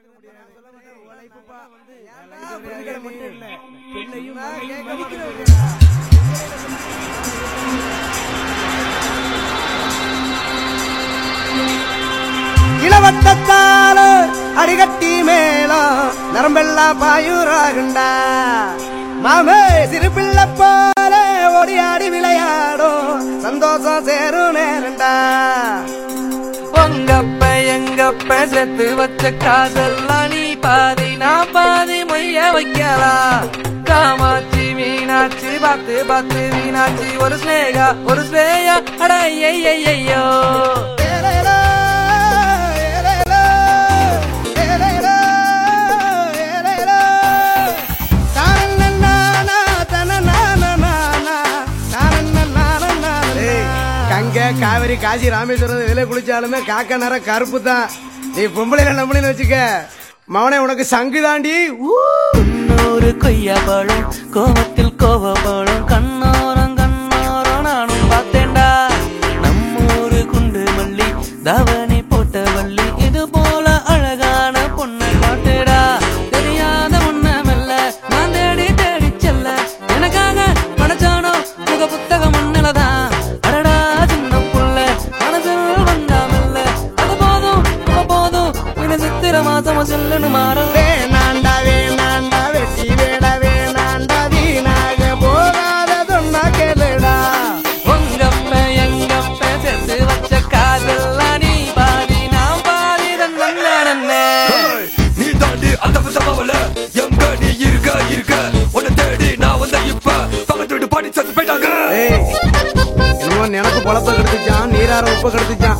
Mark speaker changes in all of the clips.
Speaker 1: இளவட்டத்தால அடிகட்டி மேளம் நரம்பெல்லாம் பாயுறாகுண்டா மாமே சிறு பிள்ளை போல ஓடி ஆடி விளையாடும் சந்தோஷம் சேரும் நேரண்டா
Speaker 2: உங்கப்ப எங்கப்ப செத்து வச்ச காசெல்லாம் நீ பாதி நான் பாதி மொய்ய வைக்கலாம் காமாட்சி மீனாட்சி பார்த்து பார்த்து மீனாட்சி ஒரு ஸ்னேகா ஒரு ஸ்னேயா அட ஐயையோ
Speaker 1: ஏலேலோ, ஏலேலோ, ஏலேலோ, ஏலேலோ. தானன்னன்னானா, தனநானநானா, தானன்னன்னானநானா. ஏய், கங்கை காவிரி காசி ராமேஸ்வரம் இதுல குளிச்சாலுமே காக்க நேரம் கருப்பு தான் நீ பொம்பளை நம்பளைன்னு வச்சுக்க மவனே உனக்கு சங்கு தாண்டி ஊ
Speaker 2: இன்னொரு கொய்யா பழம் கோவத்தில் கோவப்படும் கண்ணோரம் கண்ணோரம் நானும் பார்த்தேன்டா நம்மூரு குண்டு மல்லி தவணி போட்ட வள்ளி இது போல அழகான பொண்ணை காட்டுடா தெரியாத உன்னை மெல்ல நான் தேடி தேடி செல்ல எனக்காக படைச்சானோ முக புத்தகம் முன்னிலதான் அடடா சின்ன புள்ள மனசில் வந்தா மெல்ல அது போதும் அது போதும் இனி சித்திர மாசம் சொல்லுன்னு மாறவே
Speaker 1: வேணாண்டா வேணாண்டா வெட்டி வேட வேணாண்டா வீணாக போகாத சொன்னா கேளுடா
Speaker 2: உங்கப்ப எங்கப்ப சேர்த்து வச்ச காதெல்லாம் நீ பாதி நான் பாதி தன்னே
Speaker 3: நீ தாண்டி அந்த விதமாவல எங்க நீ இருக்க இருக்க உன்னை தேடி நான் வந்த இப்ப பக்கத்து வீட்டு பாடி சத்து போயிட்டாங்க
Speaker 1: ஏய் என்னமோ எனக்கு பொழப்ப கெடுத்துச்சான் நீரார உப்ப கெடுத்துச்சான்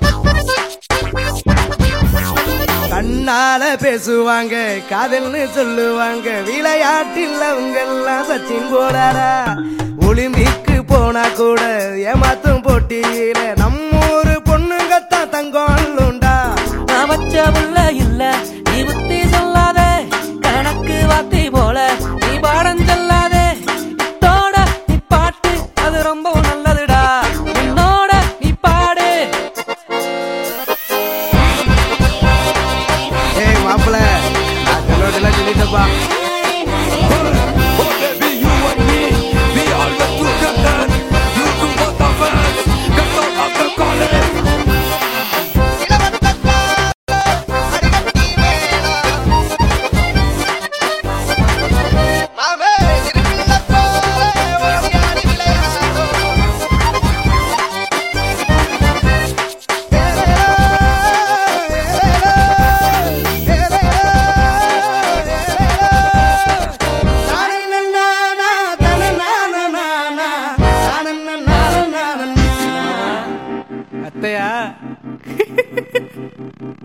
Speaker 1: கண்ணால பேசுவாங்க காதல்னு சொல்லுவாங்க விளையாட்டில் அவங்க எல்லாம் சச்சின் போடாரா ஒலிம்பிக்கு போனா கூட ஏமாத்தும் போட்டியில நம்மூரு பொண்ணுங்கத்தான் தங்கம் உண்டா
Speaker 2: நான் வச்ச புள்ள இல்ல நீ புத்தி சொல்லாத கணக்கு வாத்தி போல நீ பாடம் சொல்லாதே இத்தோட நீ பாட்டு அது ரொம்ப நல்லதுடா என்னோட நீ பாடு
Speaker 1: ஏய் மாப்பிள நான் சொல்லலாம் சொல்லிட்டப்பா
Speaker 3: Oh baby you and me we always together you do what the fans get out of the college
Speaker 1: அத்தையா